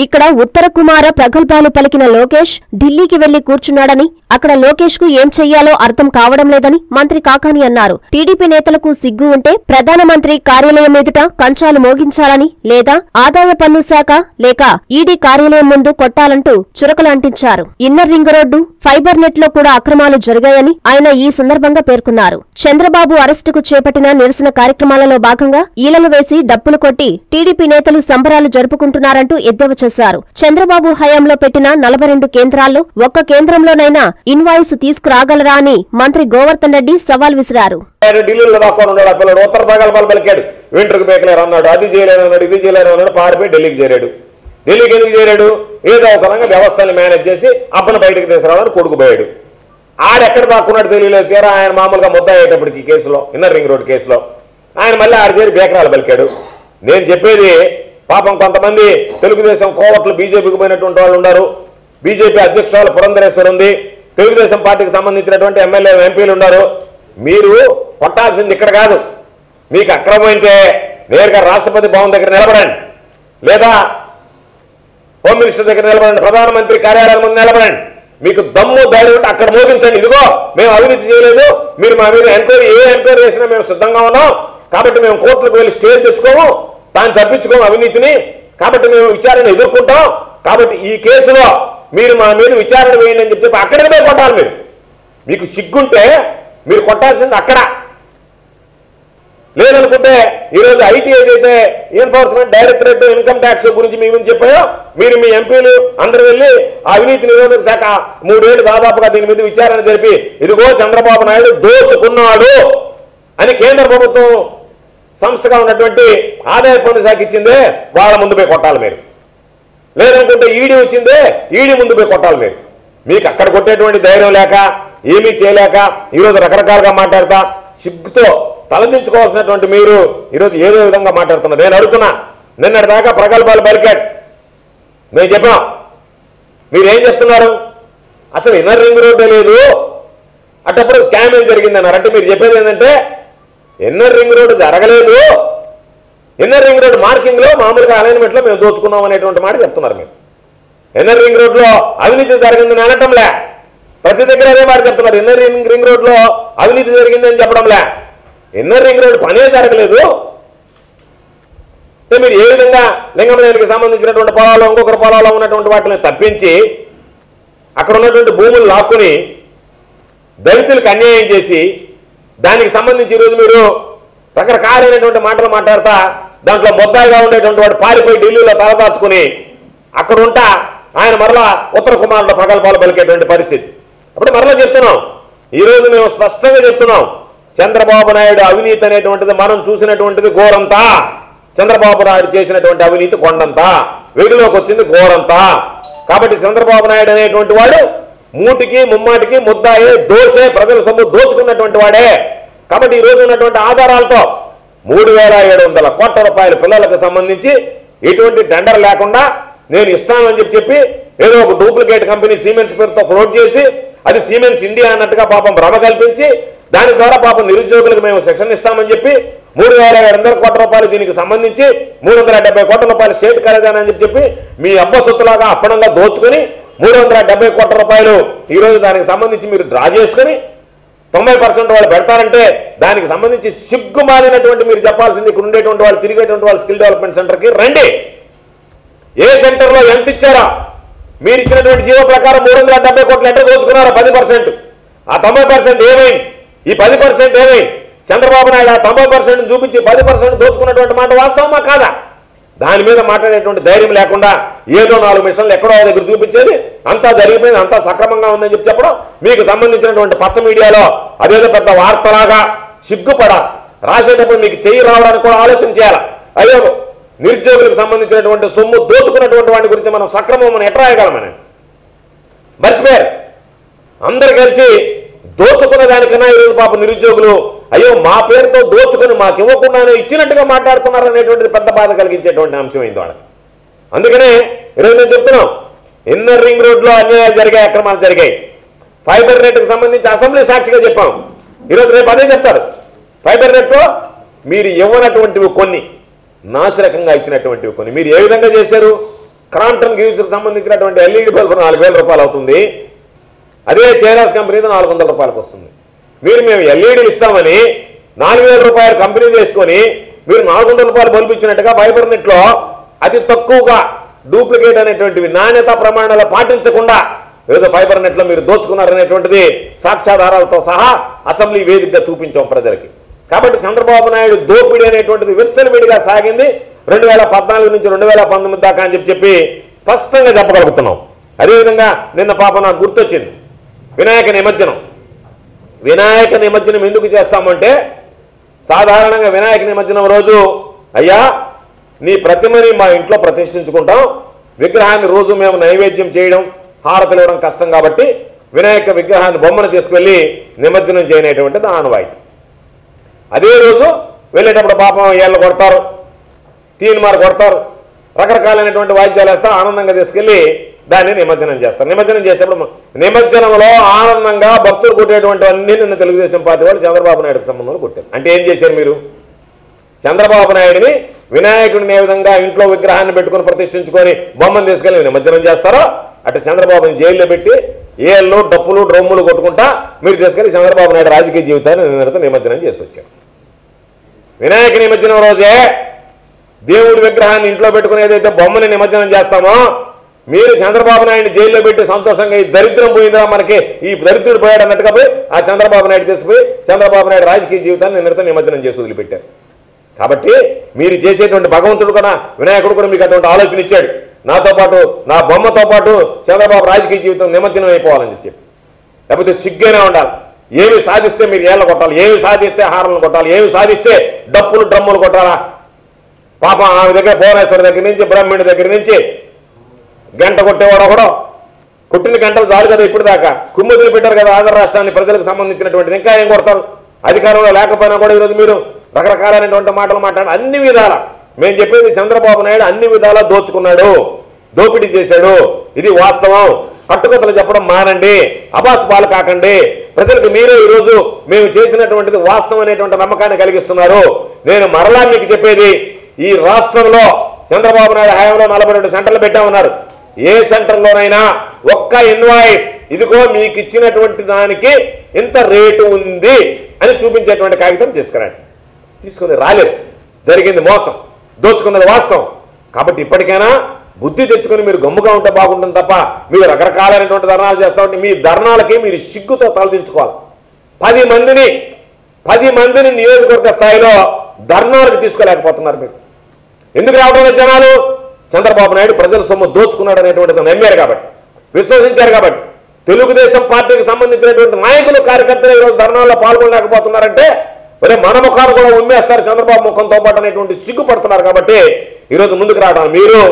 ఇక్కడ ఉత్తర కుమార ప్రగల్భాలు పలికిన లోకేష్ ఢిల్లీకి వెళ్లి కూర్చున్నాడని అక్కడ లోకేష్ కు ఏం చెయ్యాలో అర్థం కావడం లేదని మంత్రి కాకాని అన్నారు టీడీపీ నేతలకు సిగ్గు ఉంటే ప్రధానమంత్రి కార్యాలయం ఎదుట కంచాలు మోగించాలని లేదా ఆదాయ పన్ను శాఖ లేక ఈడీ కార్యాలయం ముందు కొట్టాలంటూ చురకలు అంటించారు inner ring road fibre net లో కూడా అక్రమాలు జరిగాయని ఆయన ఈ సందర్భంగా పేర్కొన్నారు చంద్రబాబు అరెస్టుకు చేపట్టిన నిరసన కార్యక్రమాలలో భాగంగా ఈలలు వేసి డప్పులు కొట్టి టీడీపీ నేతలు సంబరాలు జరుపుకుంటున్నారంటూ ఎద్దేవా చేశారు చంద్రబాబు హయాంలో పెట్టిన నలభై రెండు కేంద్రాల్లో ఒక్క కేంద్రంలోనైనా ఇన్వాయిస్ తీసుకురాగలరా అని మంత్రి గోవర్ధన్ రెడ్డి సవాల్ విసిరారు ఆయన ఢిల్లీలో దాక్కొని ఉన్నాడు ఆ పిల్లడు ఉత్తర ప్రగల్భాలు పలికాడు వెంట్రుకు బేకలేరు అన్నాడు అది చేయలేరు అన్నాడు ఇది చేయలేరు అన్నాడు పారిపోయి ఢిల్లీకి చేరాడు ఢిల్లీకి ఎందుకు చేరాడు ఏదో ఒక విధంగా వ్యవస్థని మేనేజ్ చేసి అప్పని బయటకు తీసుకురావాలని కొడుకు పోయాడు ఆడెక్కడ దాక్కున్నాడు తెలియలేదు తీరా ఆయన మామూలుగా ముద్ద అయ్యేటప్పటికి ఈ కేసులో ఇన్నర్ రింగ్ రోడ్ కేసులో ఆయన మళ్ళీ ఆడ చేరి బేకరాలు పలికాడు నేను చెప్పేది పాపం కొంతమంది తెలుగుదేశం కోవట్లు బీజేపీకి పోయినటువంటి వాళ్ళు ఉన్నారు బీజేపీ అధ్యక్షురాలు పురంధరేశ్వర్ ఉంది తెలుగుదేశం పార్టీకి సంబంధించినటువంటి ఎమ్మెల్యే ఎంపీలు ఉన్నారు మీరు కొట్టాల్సింది ఇక్కడ కాదు మీకు అక్రమమైతే నేరుగా రాష్ట్రపతి భవన్ దగ్గర నిలబడండి లేదా హోమ్ మినిస్టర్ దగ్గర నిలబడండి ప్రధానమంత్రి కార్యాలయం ముందు నిలబడండి మీకు దమ్ము ధైర్యం ఉంటే అక్కడ మోగించండి ఇదిగో మేము అవినీతి చేయలేదు మీరు మా మీద ఎంక్వైరీ ఏ ఎంక్వైరీ చేసినా మేము సిద్ధంగా ఉన్నాం కాబట్టి మేము కోర్టులకు వెళ్ళి స్టే తెచ్చుకోము దాన్ని తప్పించుకోము అవినీతిని కాబట్టి మేము విచారణ ఎదుర్కొంటాం కాబట్టి ఈ కేసులో మీరు మా మీద విచారణ వేయండి అని చెప్పి అక్కడికి పోయి కొట్టాలి మీరు మీకు సిగ్గుంటే మీరు కొట్టాల్సింది అక్కడ లేదనుకుంటే ఈరోజు ఐటీ ఏదైతే ఎన్ఫోర్స్మెంట్ డైరెక్టరేట్ ఇన్కమ్ ట్యాక్స్ గురించి మీ గురించి చెప్పాయో మీరు మీ ఎంపీలు అందరూ వెళ్ళి ఆ అవినీతి నిరోధక శాఖ మూడేళ్లు దాదాపుగా దీని మీద విచారణ జరిపి ఇదిగో చంద్రబాబు నాయుడు దోచుకున్నాడు అని కేంద్ర ప్రభుత్వం సంస్థగా ఉన్నటువంటి ఆదాయ పన్ను శాఖ ఇచ్చిందే వాళ్ళ ముందు పోయి కొట్టాలి మీరు లేదనుకుంటే ఈడీ వచ్చిందే ఈడీ ముందు పోయి కొట్టాలి మీరు మీకు అక్కడ కొట్టేటువంటి ధైర్యం లేక ఏమీ చేయలేక ఈరోజు రకరకాలుగా మాట్లాడతా సిగ్గుతో తలదించుకోవాల్సినటువంటి మీరు ఈరోజు ఏదో విధంగా మాట్లాడుతున్నారు నేను అడుగుతున్నా నిన్నటి దాకా ప్రగల్భాలు బరికాడ్ మేము చెప్పాం మీరేం చెప్తున్నారు అసలు ఇన్నర్ రింగ్ రోడ్డే లేదు అట్టప్పుడు స్కామ్ ఏం జరిగింది అన్నారు అంటే మీరు చెప్పేది ఏంటంటే ఇన్నర్ రింగ్ రోడ్డు జరగలేదు ఇన్నర్ రింగ్ రోడ్ మార్కింగ్ లో మామూలుగా అలైన్మెంట్ లో మేము దోచుకున్నాం అనేటువంటి మాట చెప్తున్నారు మీరు ఇన్నర్ రింగ్ రోడ్ లో అవినీతి జరిగిందని అనటంలే ప్రతి దగ్గర అదే మాట చెప్తున్నారు ఇన్నర్ రింగ్ రింగ్ రోడ్ లో అవినీతి జరిగిందని చెప్పడంలే ఇన్నర్ రింగ్ రోడ్ పనే జరగలేదు అంటే మీరు ఏ విధంగా లింగమనేనికి సంబంధించినటువంటి పొలాలు ఇంకొకరి పొలాల్లో ఉన్నటువంటి వాటిని తప్పించి అక్కడ ఉన్నటువంటి భూములు లాక్కుని దళితులకు అన్యాయం చేసి దానికి సంబంధించి ఈరోజు మీరు రకరకాలైనటువంటి మాటలు మాట్లాడతా దాంట్లో మొద్దాయిగా ఉండేటువంటి వాడు పారిపోయి ఢిల్లీలో తలదాచుకుని అక్కడ ఉంటా ఆయన మరలా ఉత్తర కుమారుడు ప్రగల్భాలు పలికేటువంటి పరిస్థితి అప్పుడు మరలా చెప్తున్నాం ఈరోజు మేము స్పష్టంగా చెప్తున్నాం చంద్రబాబు నాయుడు అవినీతి అనేటువంటిది మనం చూసినటువంటిది ఘోరంతా చంద్రబాబు నాయుడు చేసినటువంటి అవినీతి కొండంతా వెలుగులోకి వచ్చింది ఘోరంతా కాబట్టి చంద్రబాబు నాయుడు అనేటువంటి వాడు మూటికి ముమ్మాటికి ముద్దాయే దోషే ప్రజల సొమ్ము దోచుకున్నటువంటి వాడే కాబట్టి ఈ రోజు ఉన్నటువంటి ఆధారాలతో మూడు వేల ఏడు వందల కోట్ల రూపాయల పిల్లలకు సంబంధించి ఎటువంటి టెండర్ లేకుండా నేను ఇస్తానని చెప్పి చెప్పి ఏదో ఒక డూప్లికేట్ కంపెనీ సిమెంట్స్ పేరుతో ఫ్లోట్ చేసి అది సిమెంట్స్ ఇండియా అన్నట్టుగా పాపం భ్రమ కల్పించి దాని ద్వారా పాపం నిరుద్యోగులకు మేము శిక్షణ ఇస్తామని చెప్పి మూడు వేల ఏడు వందల కోట్ల రూపాయలు దీనికి సంబంధించి మూడు వందల డెబ్బై కోట్ల రూపాయలు స్టేట్ ఖరీదాని అని చెప్పి చెప్పి మీ అబ్బ సొత్తులాగా అప్పనంగా దోచుకొని మూడు వందల డెబ్బై కోట్ల రూపాయలు ఈ రోజు దానికి సంబంధించి మీరు డ్రా చేసుకొని తొంభై పర్సెంట్ వాళ్ళు పెడతారంటే దానికి సంబంధించి సిగ్గు మారినటువంటి మీరు చెప్పాల్సింది ఇక్కడ ఉండేటువంటి వాళ్ళు తిరిగేటువంటి వాళ్ళు స్కిల్ డెవలప్మెంట్ సెంటర్కి రండి ఏ సెంటర్లో ఎంత ఇచ్చారా మీరు ఇచ్చినటువంటి జీవో ప్రకారం మూడు వందల డెబ్బై కోట్లు ఎంత దోచుకున్నారో పది పర్సెంట్ ఆ తొంభై పర్సెంట్ ఏమైంది ఈ పది పర్సెంట్ ఏమైంది చంద్రబాబు నాయుడు ఆ తొంభై పర్సెంట్ చూపించి పది పర్సెంట్ దోచుకున్నటువంటి మాట వాస్తవమా కాదా దాని మీద మాట్లాడేటువంటి ధైర్యం లేకుండా ఏదో నాలుగు మిషన్లు ఎక్కడో ఒక దగ్గర చూపించేది అంతా జరిగిపోయింది అంతా సక్రమంగా ఉందని చెప్పి చెప్పడం మీకు సంబంధించినటువంటి పచ్చ మీడియాలో అదేదో పెద్ద వార్తలాగా సిగ్గుపడ రాసేటప్పుడు మీకు చెయ్యి రావడానికి కూడా ఆలోచన చేయాలి అయ్యో నిరుద్యోగులకు సంబంధించినటువంటి సొమ్ము దోచుకున్నటువంటి వాటి గురించి మనం సక్రమం మనం ఎట్లా రాయగలమని మర్చిపోయారు అందరు కలిసి దోచుకున్న దానికన్నా ఈరోజు పాప నిరుద్యోగులు అయ్యో మా పేరుతో దోచుకొని మాకు ఇవ్వకుండానే ఇచ్చినట్టుగా మాట్లాడుతున్నారు అనేటువంటిది పెద్ద బాధ కలిగించేటువంటి అంశం అయింది వాళ్ళకి అందుకనే ఈరోజు నేను చెప్తున్నాం ఇన్నర్ రింగ్ రోడ్లో అన్యాయాలు జరిగాయి అక్రమాలు జరిగాయి ఫైబర్ నెట్కి సంబంధించి అసెంబ్లీ సాక్షిగా చెప్పాం ఈరోజు రేపు అదే చెప్తారు ఫైబర్ నెట్లో మీరు ఇవ్వనటువంటివి కొన్ని నాసిరకంగా ఇచ్చినటువంటివి కొన్ని మీరు ఏ విధంగా చేశారు క్రాంటన్ గివ్స్కి సంబంధించినటువంటి ఎల్ఈడి బల్బు నాలుగు వేల రూపాయలు అవుతుంది అదే చేరాస్ కంపెనీది నాలుగు వందల రూపాయలకు వస్తుంది మీరు మేము ఎల్ఈడీలు ఇస్తామని నాలుగు వేల రూపాయలు కంపెనీ చేసుకొని మీరు నాలుగు వందల రూపాయలు బల్బు ఇచ్చినట్టుగా ఫైబర్ నెట్లో అతి తక్కువగా డూప్లికేట్ అనేటువంటివి నాణ్యత ప్రమాణాలు పాటించకుండా ఏదో ఫైబర్ నెట్లో మీరు దోచుకున్నారనేటువంటిది సాక్ష్యాధారాలతో సహా అసెంబ్లీ వేదికగా చూపించాం ప్రజలకి కాబట్టి చంద్రబాబు నాయుడు దోపిడీ అనేటువంటిది విచ్చలవిడిగా సాగింది రెండు వేల పద్నాలుగు నుంచి రెండు వేల పంతొమ్మిది దాకా అని చెప్పి చెప్పి స్పష్టంగా చెప్పగలుగుతున్నాం అదేవిధంగా నిన్న పాప నాకు గుర్తొచ్చింది వినాయక నిమజ్జనం వినాయక నిమజ్జనం ఎందుకు చేస్తామంటే సాధారణంగా వినాయక నిమజ్జనం రోజు అయ్యా నీ ప్రతిమని మా ఇంట్లో ప్రతిష్ఠించుకుంటాం విగ్రహాన్ని రోజు మేము నైవేద్యం చేయడం హారతలు ఇవ్వడం కష్టం కాబట్టి వినాయక విగ్రహాన్ని బొమ్మను తీసుకెళ్లి నిమజ్జనం చేయనటువంటిది ఆనవాయితీ అదే రోజు వెళ్ళేటప్పుడు పాపం ఏళ్ళు కొడతారు తీన్మార్ కొడతారు రకరకాలైనటువంటి వాయిద్యాలు వేస్తా ఆనందంగా తీసుకెళ్లి దాన్ని నిమజ్జనం చేస్తారు నిమజ్జనం చేసేటప్పుడు నిమజ్జనంలో ఆనందంగా భక్తులు కొట్టేటువంటి అన్ని నిన్న తెలుగుదేశం పార్టీ వాళ్ళు చంద్రబాబు నాయుడుకి సంబంధంలో కొట్టారు అంటే ఏం చేశారు మీరు చంద్రబాబు నాయుడిని వినాయకుడిని ఏ విధంగా ఇంట్లో విగ్రహాన్ని పెట్టుకుని ప్రతిష్ఠించుకొని బొమ్మను తీసుకెళ్లి నిమజ్జనం చేస్తారో అటు చంద్రబాబుని జైల్లో పెట్టి ఏళ్ళు డప్పులు డ్రమ్ములు కొట్టుకుంటా మీరు తీసుకెళ్లి చంద్రబాబు నాయుడు రాజకీయ జీవితాన్ని నిన్నటితో నిమజ్జనం చేసి వచ్చారు వినాయక నిమజ్జనం రోజే దేవుడి విగ్రహాన్ని ఇంట్లో పెట్టుకుని ఏదైతే బొమ్మని నిమజ్జనం చేస్తామో మీరు చంద్రబాబు నాయుడిని జైల్లో పెట్టి సంతోషంగా ఈ దరిద్రం పోయిందా మనకి ఈ దరిద్రుడు పోయాడు అన్నట్టుగా పోయి ఆ చంద్రబాబు నాయుడు తీసుకుపోయి చంద్రబాబు నాయుడు రాజకీయ జీవితాన్ని నిన్నటితో నిమజ్జనం చేసి వదిలిపెట్టారు కాబట్టి మీరు చేసేటువంటి భగవంతుడు కూడా వినాయకుడు కూడా మీకు అటువంటి ఆలోచన ఇచ్చాడు నాతో పాటు నా బొమ్మతో పాటు చంద్రబాబు రాజకీయ జీవితం నిమజ్జనం అయిపోవాలని చెప్పి లేకపోతే సిగ్గైనా ఉండాలి ఏమి సాధిస్తే మీరు ఏళ్ళ కొట్టాలి ఏమి సాధిస్తే హారాలను కొట్టాలి ఏమి సాధిస్తే డప్పులు డ్రమ్ములు కొట్టాలా పాపం ఆమె దగ్గర భువనేశ్వర దగ్గర నుంచి బ్రహ్మణి దగ్గర నుంచి గంట కొట్టేవాడు ఒకడు కొట్టిన గంటలు చాలు కదా ఇప్పుడు దాకా కుమ్ముదులు పెట్టారు కదా ఆంధ్ర రాష్ట్రాన్ని ప్రజలకు సంబంధించినటువంటిది ఇంకా ఏం కొడతారు అధికారంలో లేకపోయినా కూడా ఈరోజు మీరు రకరకాలైనటువంటి మాటలు మాట్లాడి అన్ని విధాల మేము చెప్పేది చంద్రబాబు నాయుడు అన్ని విధాలా దోచుకున్నాడు దోపిడీ చేశాడు ఇది వాస్తవం కట్టుకథలు చెప్పడం మానండి అబాస్ పాలు కాకండి ప్రజలకు మీరే ఈరోజు మేము చేసినటువంటిది వాస్తవం అనేటువంటి నమ్మకాన్ని కలిగిస్తున్నారు నేను మరలా మీకు చెప్పేది ఈ రాష్ట్రంలో చంద్రబాబు నాయుడు హయాంలో నలభై రెండు సెంటర్లు పెట్టామన్నారు ఏ సెంటర్లోనైనా ఒక్క ఇన్వాయిస్ ఇదిగో మీకు ఇచ్చినటువంటి దానికి ఇంత రేటు ఉంది అని చూపించేటువంటి కాగితం తీసుకురండి తీసుకుని రాలేదు జరిగింది మోసం దోచుకున్నది వాస్తవం కాబట్టి ఇప్పటికైనా బుద్ధి తెచ్చుకొని మీరు గమ్ముగా ఉంటే బాగుంటుంది తప్ప మీరు రకరకాలైనటువంటి ధర్నాలు చేస్తా ఉంటే మీ ధర్నాలకి మీరు సిగ్గుతో తలదించుకోవాలి పది మందిని పది మందిని నియోజకవర్గ స్థాయిలో ధర్నాలకు తీసుకోలేకపోతున్నారు మీరు ఎందుకు రావడం లేదు జనాలు చంద్రబాబు నాయుడు ప్రజల సొమ్ము దోచుకున్నాడు అనేటువంటిది నమ్మారు కాబట్టి విశ్వసించారు కాబట్టి తెలుగుదేశం పార్టీకి సంబంధించినటువంటి నాయకులు కార్యకర్తలు ఈరోజు ధర్నాల్లో పాల్గొనలేకపోతున్నారంటే మరి మన ముఖాలు కూడా ఉమ్మేస్తారు చంద్రబాబు ముఖంతో పాటు అనేటువంటి సిగ్గుపడుతున్నారు కాబట్టి ఈరోజు ముందుకు రావడం మీరు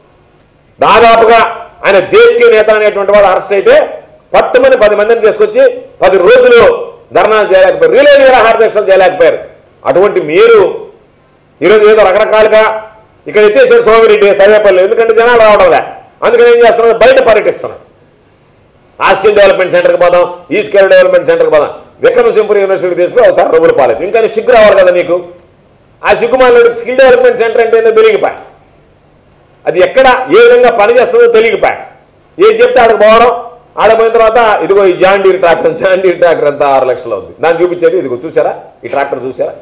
దాదాపుగా ఆయన దేశీయ నేత అనేటువంటి వాడు అరెస్ట్ అయితే పట్టుమని పది మందిని తీసుకొచ్చి పది రోజులు ధర్నాలు చేయలేకపోయారు రిలే నిరాహార దీక్షలు చేయలేకపోయారు అటువంటి మీరు ఈరోజు ఏదో రకరకాలుగా ఇక్కడ ఎత్తేసారు సోమిరెడ్డి సర్వేపల్లి ఎందుకంటే జనాలు రావడంలే అందుకని ఏం చేస్తున్నారు బయట పర్యటిస్తున్నారు ఆ స్కిల్ డెవలప్మెంట్ సెంటర్కి పోదాం ఈ స్కిల్ డెవలప్మెంట్ సెంటర్కి పోదాం విక్రమసింపురి యూనివర్సిటీ తీసుకుని ఒకసారి రొమ్ముల పాలేదు ఇంకా నీకు సిగ్గు రావాలి కదా నీకు ఆ సిగ్గుమాలకు స్కిల్ డెవలప్మెంట్ సెంటర్ అంటే ఏందో తెలియకపోయా అది ఎక్కడ ఏ విధంగా పనిచేస్తుందో తెలియకపోయా ఏది చెప్తే ఆడకు పోవడం ఆడ పోయిన తర్వాత ఇదిగో ఈ జాండీర్ ట్రాక్టర్ జాండీర్ ట్రాక్టర్ అంతా ఆరు లక్షలు అవుతుంది దాన్ని చూపించేది ఇదిగో చూసారా ఈ ట్రాక్టర్ చూసారా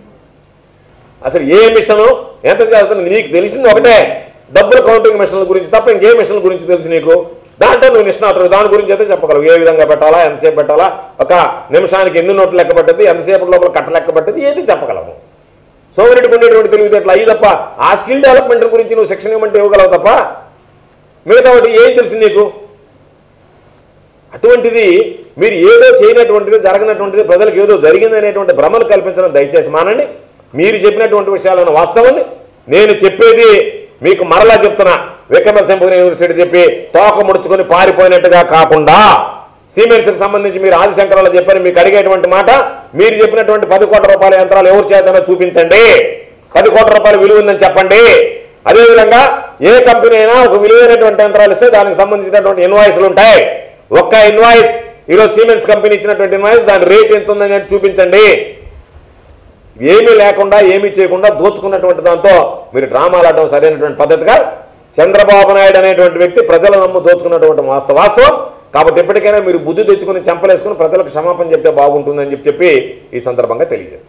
అసలు ఏ మిషన్ ఎంత చేస్తుంది నీకు తెలిసింది ఒకటే డబ్బులు కౌంటింగ్ మిషన్ల గురించి తప్ప ఇంకే మిషన్ల గురించి తెలుసు నీకు దాంట్లో నువ్వు నిష్ణాతుడు దాని గురించి అయితే చెప్పగలవు ఏ విధంగా పెట్టాలా ఎంతసేపు పెట్టాలా ఒక నిమిషానికి ఎన్ని నోట్లు లెక్క పట్టద్ది ఎంతసేపు లోపల కట్ట లెక్క పట్టద్ది ఏది చెప్పగలము సోమిరెడ్డికి ఉండేటువంటి తెలివితేటలు అయ్యి తప్ప ఆ స్కిల్ డెవలప్మెంట్ గురించి నువ్వు శిక్షణ ఇవ్వమంటే ఇవ్వగలవు తప్ప మిగతా ఒకటి ఏం తెలుసు నీకు అటువంటిది మీరు ఏదో చేయనటువంటిది జరగనటువంటిది ప్రజలకు ఏదో జరిగింది అనేటువంటి భ్రమలు కల్పించడం దయచేసి మానండి మీరు చెప్పినటువంటి విషయాలను వాస్తవాన్ని నేను చెప్పేది మీకు మరలా చెప్తున్నా విక్రమసింహపురి యూనివర్సిటీ చెప్పి తోక ముడుచుకొని పారిపోయినట్టుగా కాకుండా సిమెంట్స్కి సంబంధించి మీరు ఆదిశంకరాలు చెప్పారు మీకు అడిగేటువంటి మాట మీరు చెప్పినటువంటి పది కోట్ల రూపాయల యంత్రాలు ఎవరు చేతనో చూపించండి పది కోట్ల రూపాయల విలువ ఉందని చెప్పండి అదేవిధంగా ఏ కంపెనీ అయినా ఒక విలువైనటువంటి యంత్రాలు ఇస్తే దానికి సంబంధించినటువంటి ఇన్వాయిస్లు ఉంటాయి ఒక్క ఇన్వాయిస్ ఈరోజు సిమెంట్స్ కంపెనీ ఇచ్చినటువంటి ఇన్వాయిస్ దాని రేట్ ఎంత ఉందని చూపించండి ఏమీ లేకుండా ఏమీ చేయకుండా దోచుకున్నటువంటి దాంతో మీరు డ్రామాలు ఆడడం సరైనటువంటి పద్ధతిగా చంద్రబాబు నాయుడు అనేటువంటి వ్యక్తి ప్రజల నమ్ము దోచుకున్నటువంటి వాస్తవ వాస్తవం కాబట్టి ఎప్పటికైనా మీరు బుద్ధి తెచ్చుకుని చెంపలేసుకుని ప్రజలకు క్షమాపణ చెప్తే బాగుంటుందని చెప్పి చెప్పి ఈ సందర్భంగా తెలియజేస్తాను